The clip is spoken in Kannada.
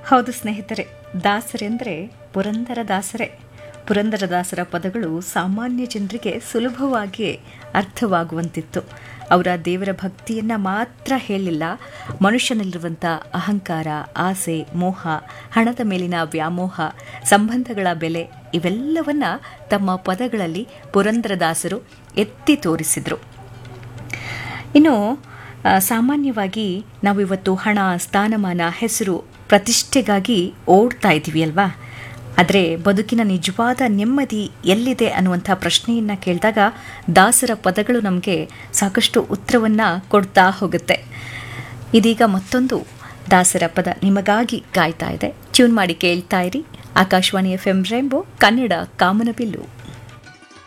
ಹೌದು ಸ್ನೇಹಿತರೆ ದಾಸರೆಂದರೆ ಪುರಂದರ ದಾಸರೇ ಪುರಂದರದಾಸರ ಪದಗಳು ಸಾಮಾನ್ಯ ಜನರಿಗೆ ಸುಲಭವಾಗಿ ಅರ್ಥವಾಗುವಂತಿತ್ತು ಅವರ ದೇವರ ಭಕ್ತಿಯನ್ನು ಮಾತ್ರ ಹೇಳಿಲ್ಲ ಮನುಷ್ಯನಲ್ಲಿರುವಂಥ ಅಹಂಕಾರ ಆಸೆ ಮೋಹ ಹಣದ ಮೇಲಿನ ವ್ಯಾಮೋಹ ಸಂಬಂಧಗಳ ಬೆಲೆ ಇವೆಲ್ಲವನ್ನ ತಮ್ಮ ಪದಗಳಲ್ಲಿ ಪುರಂದರದಾಸರು ಎತ್ತಿ ತೋರಿಸಿದರು ಇನ್ನು ಆ, ಸಾಮಾನ್ಯವಾಗಿ ನಾವಿವತ್ತು ಹಣ ಸ್ಥಾನಮಾನ ಹೆಸರು ಪ್ರತಿಷ್ಠೆಗಾಗಿ ಓಡ್ತಾ ಇದ್ದೀವಿ ಅಲ್ವಾ ಆದರೆ ಬದುಕಿನ ನಿಜವಾದ ನೆಮ್ಮದಿ ಎಲ್ಲಿದೆ ಅನ್ನುವಂಥ ಪ್ರಶ್ನೆಯನ್ನು ಕೇಳಿದಾಗ ದಾಸರ ಪದಗಳು ನಮಗೆ ಸಾಕಷ್ಟು ಉತ್ತರವನ್ನು ಕೊಡ್ತಾ ಹೋಗುತ್ತೆ ಇದೀಗ ಮತ್ತೊಂದು ದಾಸರ ಪದ ನಿಮಗಾಗಿ ಕಾಯ್ತಾ ಇದೆ ಟ್ಯೂನ್ ಮಾಡಿ ಕೇಳ್ತಾ ಇರಿ Akashvani F M rainbow Kannada ಕಾಮನಬಿಲ್ಲು